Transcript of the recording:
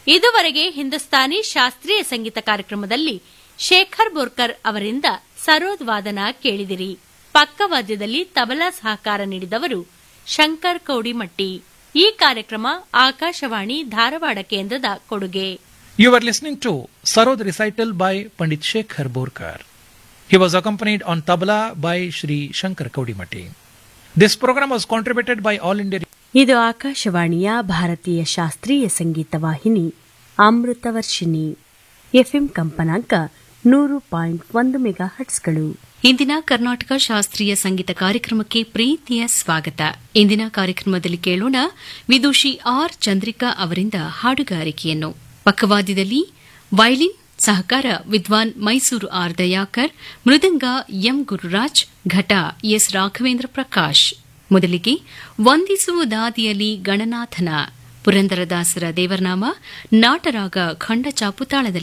ಇದುವರೆಗೆ ಹಿಂದೂಸ್ತಾನಿ ಶಾಸ್ತ್ರೀಯ ಸಂಗೀತ ಕಾರ್ಯಕ್ರಮದಲ್ಲಿ ಶೇಖರ್ ಬೋರ್ಕರ್ ಅವರಿಂದ ಸರೋದ್ ವಾದನ ಕೇಳಿದಿರಿ ಪಕ್ಕವಾದ್ಯದಲ್ಲಿ ತಬಲಾ ಸಹಕಾರ ನೀಡಿದವರು ಶಂಕರ್ ಕೌಡಿಮಟ್ಟಿ ಈ ಕಾರ್ಯಕ್ರಮ ಆಕಾಶವಾಣಿ ಧಾರವಾಡ ಕೇಂದ್ರದ ಕೊಡುಗೆ You were listening to Sarod recital by Pandit Shekhar Borkar. He was accompanied on tabla by Shri Shankar Kaudimati. This program was contributed by All India ಇದು ಆಕಾಶವಾಣಿಯ ಭಾರತೀಯ ಶಾಸ್ತ್ರೀಯ ಸಂಗೀತ ವಾಹಿನಿ ಅಮೃತವರ್ಷಿಣಿ ಎಫ್ಎಂ ಕಂಪನಾಂಕ ನೂರು ಪಾಯಿಂಟ್ ಒಂದು ಮೆಗಾ ಹಟ್ಸ್ಗಳು ಇಂದಿನ ಕರ್ನಾಟಕ ಶಾಸ್ತ್ರೀಯ ಸಂಗೀತ ಕಾರ್ಯಕ್ರಮಕ್ಕೆ ಪ್ರೀತಿಯ ಸ್ವಾಗತ ಇಂದಿನ ಕಾರ್ಯಕ್ರಮದಲ್ಲಿ ಕೇಳೋಣ ವಿದುಷಿ ಆರ್ ಚಂದ್ರಿಕಾ ಅವರಿಂದ ಹಾಡುಗಾರಿಕೆಯನ್ನು ಪಕ್ಕವಾದ್ಯದಲ್ಲಿ ವೈಲಿನ್ ಸಹಕಾರ ವಿದ್ವಾನ್ ಮೈಸೂರು ಆರ್ ದಯಾಕರ್ ಮೃದಂಗ ಎಂ ಗುರುರಾಜ್ ಘಟ ಎಸ್ ರಾಘವೇಂದ್ರ ಪ್ರಕಾಶ್ ಮೊದಲಿಗೆ ವಂದಿಸುವುದಾದಿಯಲ್ಲಿ ಗಣನಾಥನ ಪುರಂದರದಾಸರ ದೇವರನಾಮ ನಾಟರಾಗ ಖಂಡ ಚಾಪುತಾಳದಲ್ಲಿ